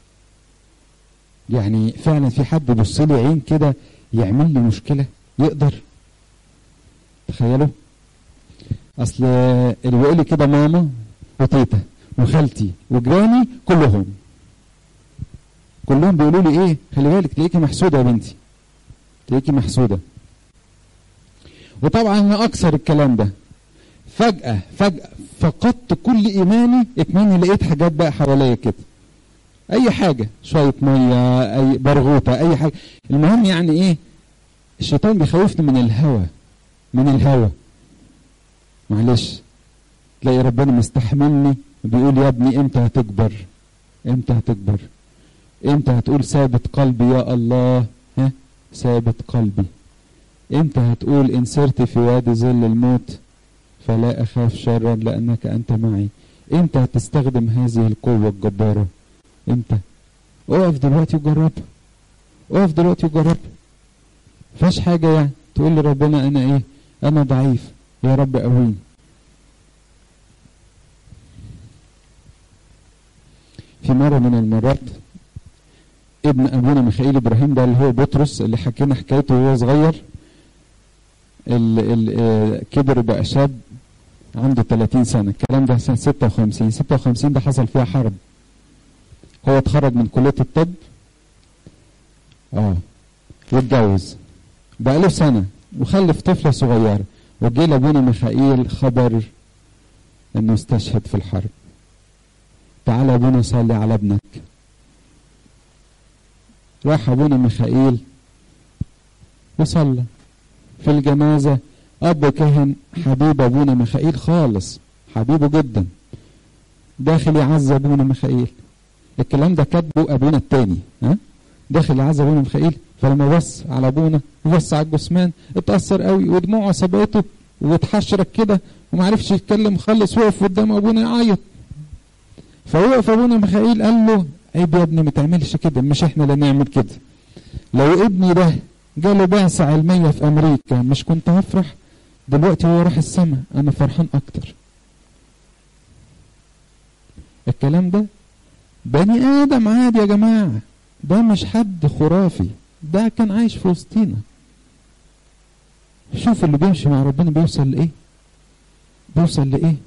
يعني فعلا في حد يبص لي عين كده يعمل لي مشكلة يقدر تخيلوا اصل اللي بيقول لي كده ماما وتيتا وخالتي وجيراني كلهم كلهم بيقولوا لي ايه خلي بالك تلاقيكي محسوده يا بنتي تلاقيكي محسوده وطبعا انا اكثر الكلام ده فجاه فجاه فقدت كل ايماني اكماني لقيت حاجات بقى حواليا كده اي حاجه شويه ميه اي برغوثه اي حاجه المهم يعني ايه الشيطان بيخوفني من الهوى من الهوى معلش تلاقي ربنا مستحملني بيقول يا ابني امتى هتكبر امتى هتكبر امتى هتقول ثابت قلبي يا الله ها ثابت قلبي امتى هتقول ان سرت في وادي ظل الموت فلا اخاف شرا لانك انت معي امتى هتستخدم هذه القوة الجبارة امتى اقف دلوقتي وجربها اقف دلوقتي وجربها فاش حاجة يعني تقول لربنا انا ايه انا ضعيف يا رب قويني في مرة من المرات ابن ابونا ميخائيل ابراهيم ده اللي هو بطرس اللي حكينا حكايته وهو صغير ال ال كبر بقى شاب عنده 30 سنة الكلام ده سنة 56 56 ده حصل فيها حرب هو اتخرج من كلية الطب اه واتجوز بقى له سنة وخلف طفلة صغيرة وجه لابونا ميخائيل خبر انه استشهد في الحرب تعالى يا ابونا صلي على ابنك راح ابونا ميخائيل وصلى في الجنازة اب كاهن حبيب ابونا ميخائيل خالص حبيبه جدا داخل يعز ابونا ميخائيل الكلام ده كاتبه ابونا التاني ها داخل يعز ابونا ميخائيل فلما بص على ابونا وبص على الجثمان اتأثر قوي ودموعه سبقته واتحشرك كده ومعرفش يتكلم خلص وقف قدام ابونا يعيط فوقف ابونا ميخائيل قال له عيب يا ابني ما تعملش كده مش احنا اللي نعمل كده لو ابني ده جاله بعثة علمية في امريكا مش كنت هفرح دلوقتي هو راح السما انا فرحان اكتر الكلام ده بني ادم عادي يا جماعة ده مش حد خرافي ده كان عايش في وسطينا شوف اللي بيمشي مع ربنا بيوصل لايه بيوصل لايه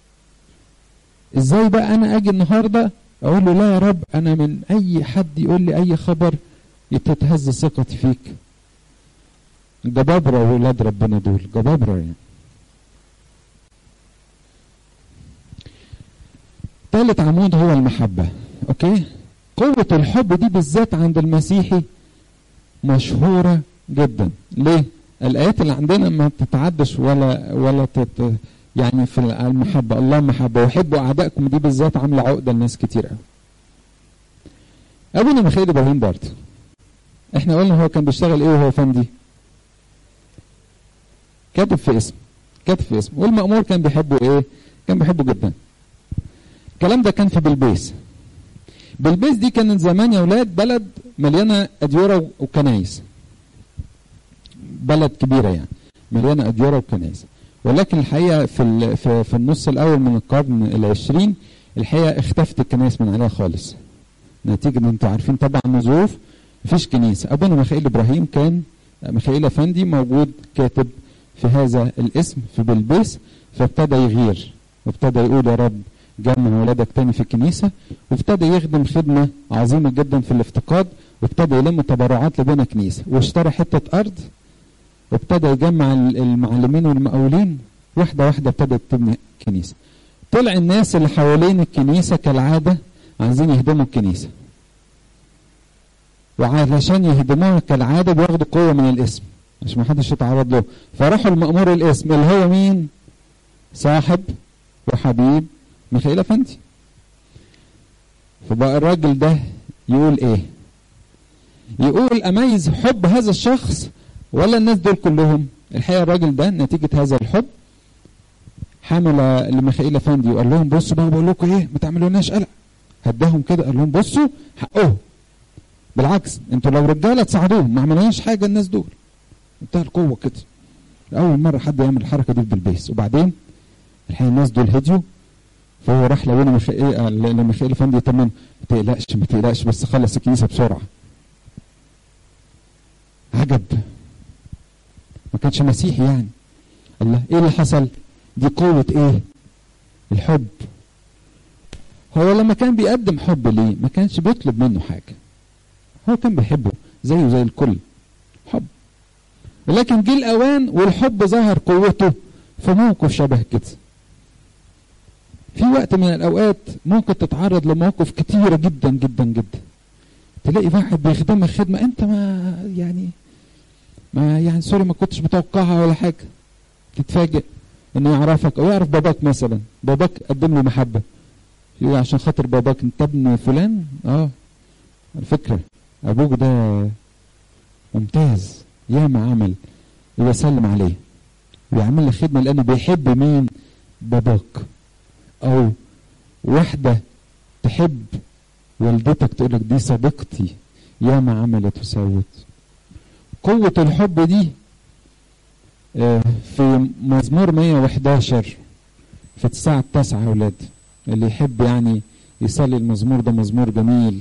ازاي بقى انا اجي النهارده اقول له لا يا رب انا من اي حد يقول لي اي خبر تتهز ثقتي فيك جبابرة ولاد ربنا دول جبابرة يعني ثالث عمود هو المحبة اوكي قوة الحب دي بالذات عند المسيحي مشهورة جدا ليه الآيات اللي عندنا ما تتعدش ولا ولا تت يعني في المحبة الله محبة وحبوا أعدائكم دي بالذات عاملة عقدة لناس كتير قوي أبونا ميخائيل إبراهيم برضه احنا قلنا هو كان بيشتغل ايه وهو فندي كاتب في اسم كاتب في اسم والمأمور كان بيحبه ايه كان بيحبه جدا الكلام ده كان في بلبيس بلبيس دي كانت زمان يا ولاد بلد مليانه اديوره وكنايس بلد كبيره يعني مليانه اديوره وكنايس ولكن الحقيقه في في, في النص الاول من القرن العشرين الحقيقه اختفت الكنائس من عليها خالص نتيجه ان انتوا عارفين طبعا الظروف مفيش كنيسه ابونا ميخائيل ابراهيم كان ميخائيل افندي موجود كاتب في هذا الاسم في بلبيس فابتدى يغير وابتدى يقول يا رب جمع ولادك تاني في الكنيسة وابتدى يخدم خدمة عظيمة جدا في الافتقاد وابتدى يلم تبرعات لبنى كنيسة واشترى حتة أرض وابتدى يجمع المعلمين والمقاولين واحدة واحدة ابتدت تبني كنيسة طلع الناس اللي حوالين الكنيسة كالعادة عايزين يهدموا الكنيسة وعلشان يهدموها كالعادة بياخدوا قوة من الاسم عشان ما حدش يتعرض له فراحوا المأمور الاسم اللي هو مين صاحب وحبيب ميخائيل افندي فبقى الراجل ده يقول ايه يقول اميز حب هذا الشخص ولا الناس دول كلهم الحقيقه الراجل ده نتيجه هذا الحب حمل لميخائيل افندي وقال لهم بصوا بقى بقول لكم ايه ما تعملوناش قلق هداهم كده قال لهم بصوا حقهم بالعكس انتوا لو رجاله تساعدوهم ما عملناش حاجه الناس دول منتهى القوه كده اول مره حد يعمل الحركه دي في بالبيس وبعدين الحقيقه الناس دول هديوا فهو راح لابونا ميخائيل لميخائيل افندي يطمن ما تقلقش ما تقلقش بس خلص الكنيسه بسرعه عجب ما كانش مسيحي يعني الله ايه اللي حصل دي قوة ايه الحب هو لما كان بيقدم حب ليه ما كانش بيطلب منه حاجة هو كان بيحبه زيه زي الكل حب لكن جه الاوان والحب ظهر قوته في موقف شبه كده في وقت من الاوقات ممكن تتعرض لمواقف كتيرة جدا جدا جدا تلاقي واحد بيخدمك خدمة انت ما يعني ما يعني سوري ما كنتش متوقعها ولا حاجة تتفاجئ انه يعرفك او يعرف باباك مثلا باباك قدم له محبة يقول عشان خاطر باباك انت ابن فلان اه الفكرة ابوك ده ممتاز ياما عمل يبقى سلم عليه ويعمل لك خدمة لانه بيحب مين باباك او واحدة تحب والدتك تقول لك دي صديقتي ياما عملت وسوت قوة الحب دي في مزمور 111 في الساعة التاسعة يا ولاد اللي يحب يعني يصلي المزمور ده مزمور جميل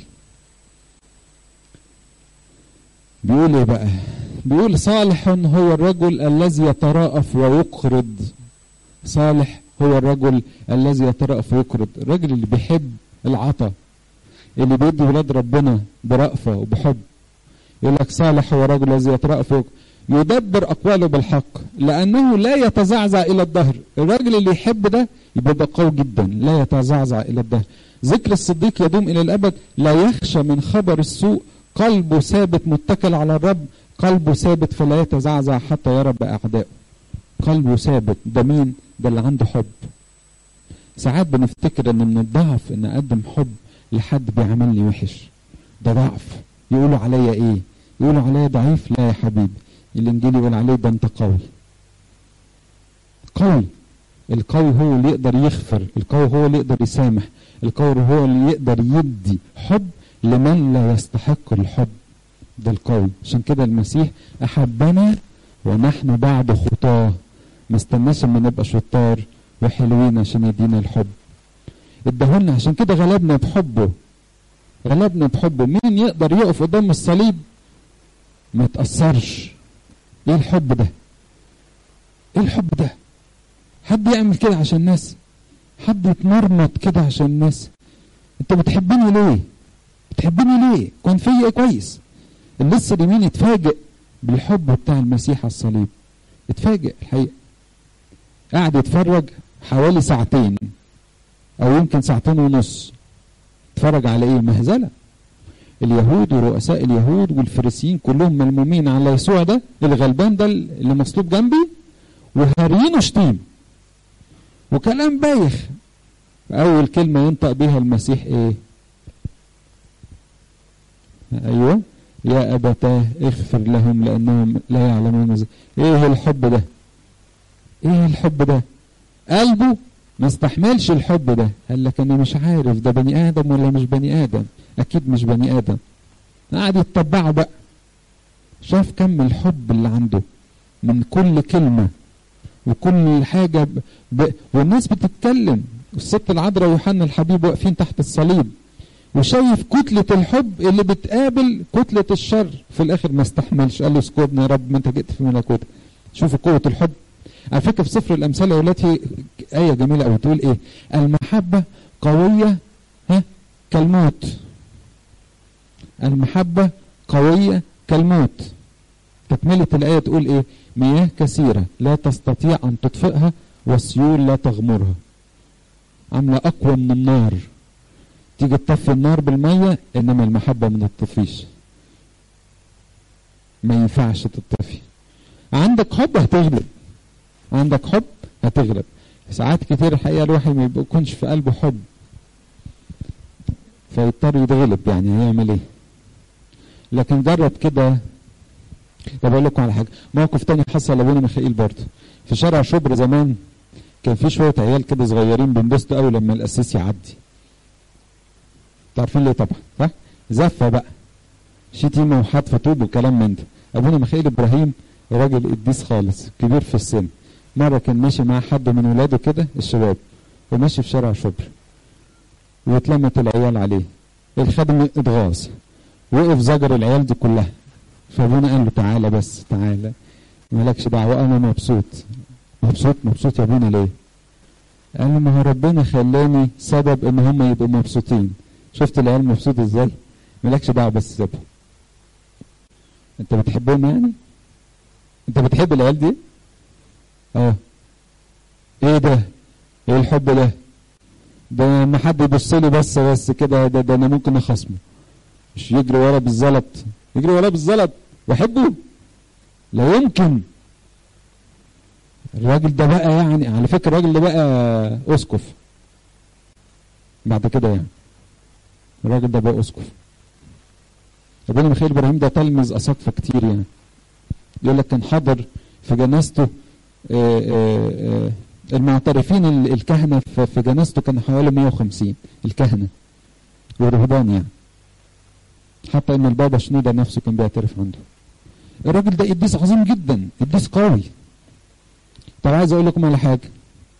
بيقول ايه بقى بيقول صالح هو الرجل الذي يتراءف ويقرض صالح هو الرجل الذي يتراءف ويقرض الرجل اللي بيحب العطا اللي بيدي ولاد ربنا برأفة وبحب يقول لك صالح هو الرجل الذي يترأف يدبر أقواله بالحق لأنه لا يتزعزع إلى الدهر الراجل اللي يحب ده يبقى قوي جدا لا يتزعزع إلى الدهر ذكر الصديق يدوم إلى الأبد لا يخشى من خبر السوء قلبه ثابت متكل على الرب قلبه ثابت فلا يتزعزع حتى يرى بأعدائه قلبه ثابت ده مين ده اللي عنده حب ساعات بنفتكر ان من الضعف ان اقدم حب لحد بيعملني وحش ده ضعف يقولوا عليا ايه يقولوا عليا ضعيف لا يا حبيبي الانجيل يقول عليه ده انت قوي قوي القوي هو اللي يقدر يغفر القوي هو اللي يقدر يسامح القوي هو اللي يقدر يدي حب لمن لا يستحق الحب ده القوي عشان كده المسيح احبنا ونحن بعد خطاه ما استناش اما نبقى شطار وحلوين عشان يدينا الحب اداهولنا عشان كده غلبنا بحبه غلبنا بحبه مين يقدر يقف قدام الصليب ما يتأثرش ايه الحب ده ايه الحب ده حد يعمل كده عشان الناس حد يتمرمط كده عشان الناس انت بتحبني ليه بتحبني ليه كون فيا كويس اللص اليمين اتفاجئ بالحب بتاع المسيح على الصليب اتفاجئ الحقيقه قاعد يتفرج حوالي ساعتين او يمكن ساعتين ونص اتفرج على ايه مهزله اليهود ورؤساء اليهود والفريسيين كلهم ملمومين على يسوع ده الغلبان ده اللي مصلوب جنبي وهاريينه شتيم وكلام بايخ اول كلمه ينطق بيها المسيح ايه ايوه يا ابتاه اغفر لهم لانهم لا يعلمون ايه الحب ده ايه الحب ده قلبه ما استحملش الحب ده قال لك انا مش عارف ده بني ادم ولا مش بني ادم اكيد مش بني ادم قعد يتبعه بقى شاف كم الحب اللي عنده من كل كلمه وكل حاجه ب... ب... والناس بتتكلم الست العذراء ويوحنا الحبيب واقفين تحت الصليب وشايف كتلة الحب اللي بتقابل كتلة الشر في الآخر ما استحملش قال له اسكتني يا رب ما أنت جئت في ملكوتك شوفوا قوة الحب على فكرة في سفر الأمثال يا ولادي آية جميلة أوي تقول إيه المحبة قوية ها كالموت المحبة قوية كالموت تكملة الآية تقول إيه مياه كثيرة لا تستطيع أن تطفئها والسيول لا تغمرها عاملة أقوى من النار تيجي تطفي النار بالمية إنما المحبة ما تطفيش ما ينفعش تطفي عندك حب هتغلب عندك حب هتغلب ساعات كتير الحقيقة الواحد ما بيكونش في قلبه حب فيضطر يتغلب يعني هيعمل ايه لكن جرب كده طب اقول لكم على حاجه موقف تاني حصل لابونا ميخائيل برضه في شارع شبرا زمان كان في شويه عيال كده صغيرين بينبسطوا قوي لما القسيس يعدي عارفين ليه طبعا صح زفه بقى شتيمه وحتف طوب وكلام من ده ابونا ميخائيل ابراهيم راجل قديس خالص كبير في السن مره كان ماشي مع حد من ولاده كده الشباب وماشي في شارع شبرا واتلمت العيال عليه الخادم اتغاظ وقف زجر العيال دي كلها فابونا قال له تعالى بس تعالى مالكش دعوه انا مبسوط مبسوط مبسوط يا ابونا ليه؟ قال له ما هو ربنا خلاني سبب ان هم يبقوا مبسوطين شفت العيال مبسوط ازاي؟ مالكش دعوه بس سيبهم انت بتحبهم يعني؟ انت بتحب العيال دي؟ اه ايه ده؟ ايه الحب ده؟ ده لما حد يبص لي بس بس كده ده, ده انا ممكن اخصمه مش يجري ورا بالزلط يجري ورا بالزلط واحبه لا يمكن الراجل ده بقى يعني على فكره الراجل ده بقى اسقف بعد كده يعني الراجل ده بقى اسقف ابونا ميخائيل ابراهيم ده تلمذ اساقفه كتير يعني يقول لك كان حضر في جنازته آآ آآ المعترفين الكهنة في جنازته كانوا حوالي 150 الكهنة والرهبان يعني حتى ان البابا شنودة نفسه كان بيعترف عنده الراجل ده قديس عظيم جدا قديس قوي طب عايز اقول لكم على حاجة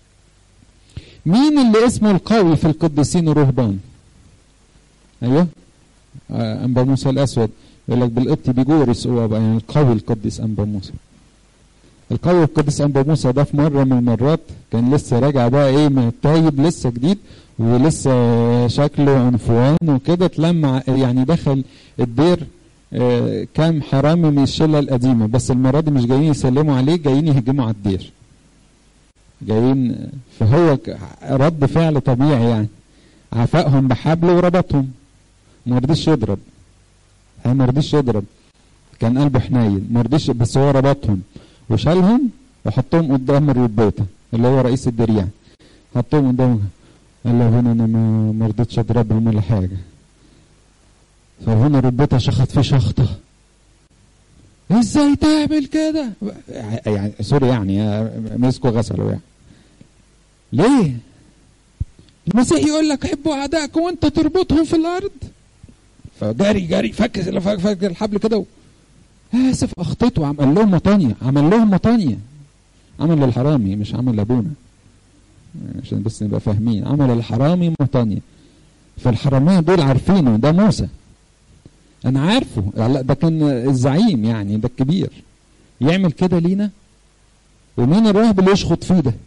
مين اللي اسمه القوي في القديسين الرهبان ايوه آه انبا موسى الاسود يقول لك بالقبط بيجورس هو بقى يعني القوي القديس انبا موسى القوي القديس انبا موسى ده في مره من المرات كان لسه راجع بقى ايه من التايب لسه جديد ولسه شكله عنفوان وكده اتلمع يعني دخل الدير آه كام حرامي من الشله القديمه بس المره دي مش جايين يسلموا عليه جايين يهجموا على الدير جايين فهو رد فعل طبيعي يعني عفاهم بحبل وربطهم ما رضيش يضرب ما رضيش يضرب كان قلبه حنين ما رضيش بس هو ربطهم وشالهم وحطهم قدام الربوته اللي هو رئيس الدريع حطهم قدامه قال له هنا انا ما ما رضيتش اضربهم ولا حاجه فهنا الربوته شخط فيه شخطه ازاي تعمل كده يعني سوري يعني مسكوا غسلوا يعني ليه المسيح يقول لك حبوا اعدائك وانت تربطهم في الارض فجري جري فك فك الحبل كده اسف اخطيت وعمل لهم مطانية عمل لهم مطانية عمل للحرامي مش عمل لابونا عشان بس نبقى فاهمين عمل الحرامي مطانية فالحرامية دول عارفينه ده موسى انا عارفه ده كان الزعيم يعني ده الكبير يعمل كده لينا ومين الراهب اللي يشخط فيه ده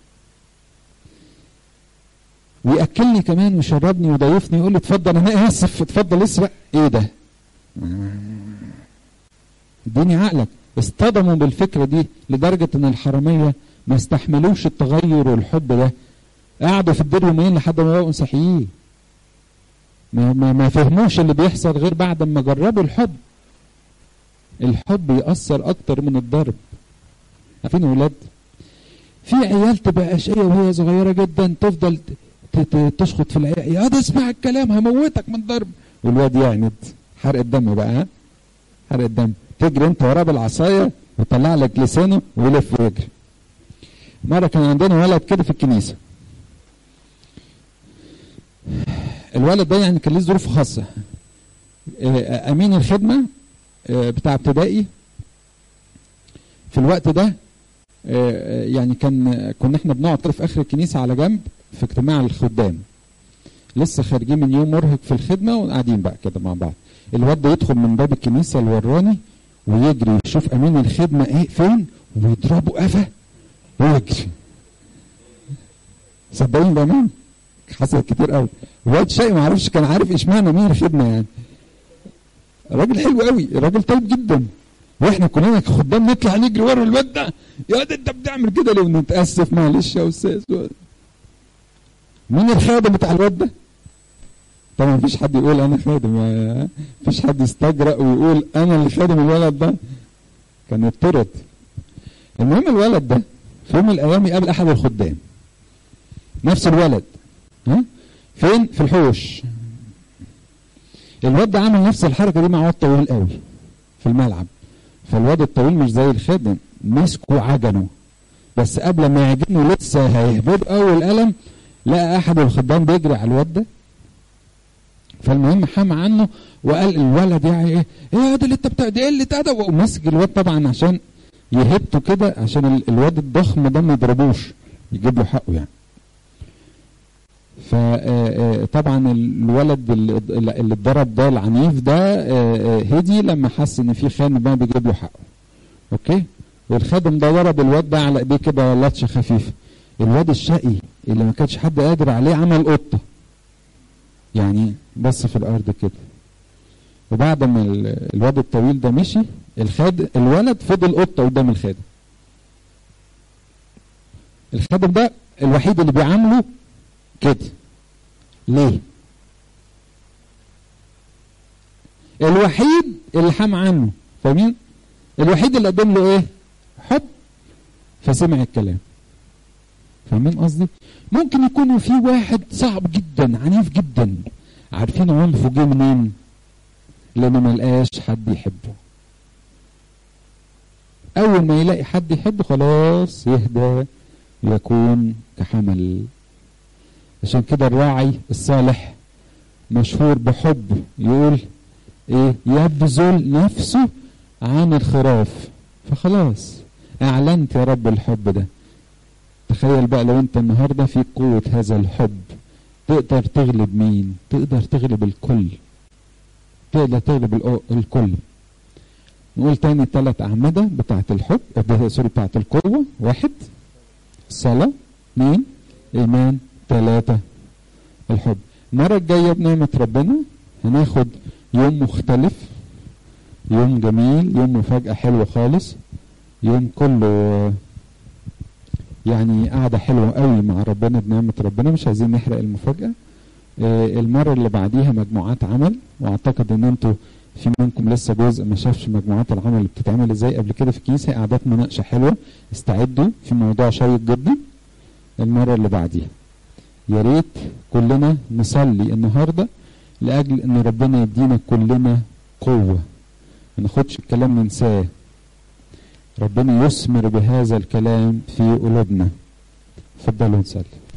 وياكلني كمان ويشربني ويضيفني يقول لي اتفضل انا اسف اتفضل اسرق ايه ده اديني عقلك اصطدموا بالفكره دي لدرجه ان الحراميه ما استحملوش التغير والحب ده قعدوا في الدير يومين لحد ما بقوا مسيحيين ما, ما, ما فهموش اللي بيحصل غير بعد ما جربوا الحب الحب يأثر أكتر من الضرب عارفين يا ولاد في عيال تبقى أشقية وهي صغيرة جدا تفضل تشخط في العيال يا ده اسمع الكلام هموتك من ضرب والواد يعند حرق الدم بقى ها حرق الدم تجري انت وراه بالعصايه وطلع لك لسانه ويلف ويجري مره كان عندنا ولد كده في الكنيسه الولد ده يعني كان ليه ظروف خاصه امين الخدمه بتاع ابتدائي في الوقت ده يعني كان كنا احنا بنقعد كده في اخر الكنيسه على جنب في اجتماع الخدام لسه خارجين من يوم مرهق في الخدمه وقاعدين بقى كده مع بعض الواد ده يدخل من باب الكنيسه الوراني ويجري يشوف امين الخدمه ايه فين ويضربه قفا ويجري صدقين بامانه حصلت كتير قوي الواد شقي ما اعرفش كان عارف اشمعنى مين الخدمه يعني راجل حلو قوي راجل طيب جدا واحنا كلنا كخدام نطلع نجري ورا الواد ده يا ده انت بتعمل كده ليه نتاسف معلش يا استاذ مين الخادم بتاع الواد ده طبعا مفيش حد يقول انا خادم مفيش حد يستجرأ ويقول انا اللي خادم الولد ده كان يطرد المهم الولد ده في يوم من الايام يقابل احد الخدام نفس الولد ها فين في الحوش الواد ده عمل نفس الحركه دي مع واد طويل قوي في الملعب فالواد الطويل مش زي الخادم مسكوا عجنه بس قبل ما يعجنه لسه هيهبط اول قلم لقى احد الخدام بيجري على الواد ده فالمهم حمى عنه وقال الولد يعني ايه ايه ده اللي انت بتاع ده ايه اللي ده ومسك الواد طبعا عشان يهبته كده عشان الواد الضخم ده ما يضربوش يجيب له حقه يعني فطبعا الولد اللي اتضرب ده العنيف ده هدي لما حس ان في خادم بقى بيجيب له حقه اوكي والخادم ده ضرب الواد ده على ايديه كده لطشه خفيفه الواد الشقي اللي ما كانش حد قادر عليه عمل قطه يعني بص في الارض كده وبعد ما الواد الطويل ده مشي الخاد الولد فضل قطه قدام الخادم الخادم ده الوحيد اللي بيعامله كده ليه الوحيد اللي حام عنه فاهمين الوحيد اللي قدم له ايه حب فسمع الكلام فاهمين قصدي ممكن يكون في واحد صعب جدا عنيف جدا عارفين عنفه جه منين لانه ما لقاش حد يحبه اول ما يلاقي حد يحبه خلاص يهدى يكون كحمل عشان كده الراعي الصالح مشهور بحب يقول ايه يبذل نفسه عن الخراف فخلاص اعلنت يا رب الحب ده تخيل بقى لو انت النهارده في قوة هذا الحب تقدر تغلب مين تقدر تغلب الكل تقدر تغلب الكل نقول تاني ثلاث أعمدة بتاعة الحب سوري بتاعة القوة واحد الصلاة اثنين إيمان ثلاثة الحب المرة الجاية بنعمة ربنا هناخد يوم مختلف يوم جميل يوم مفاجأة حلوة خالص يوم كله يعني قاعدة حلوة قوي مع ربنا بنعمة ربنا مش عايزين نحرق المفاجأة آه المرة اللي بعديها مجموعات عمل واعتقد ان انتوا في منكم لسه جزء ما شافش مجموعات العمل اللي بتتعمل ازاي قبل كده في الكنيسة قعدات مناقشة حلوة استعدوا في موضوع شيق جدا المرة اللي بعديها يا ريت كلنا نصلي النهاردة لأجل ان ربنا يدينا كلنا قوة ما ناخدش الكلام ننساه ربنا يثمر بهذا الكلام في قلوبنا تفضلوا نصلي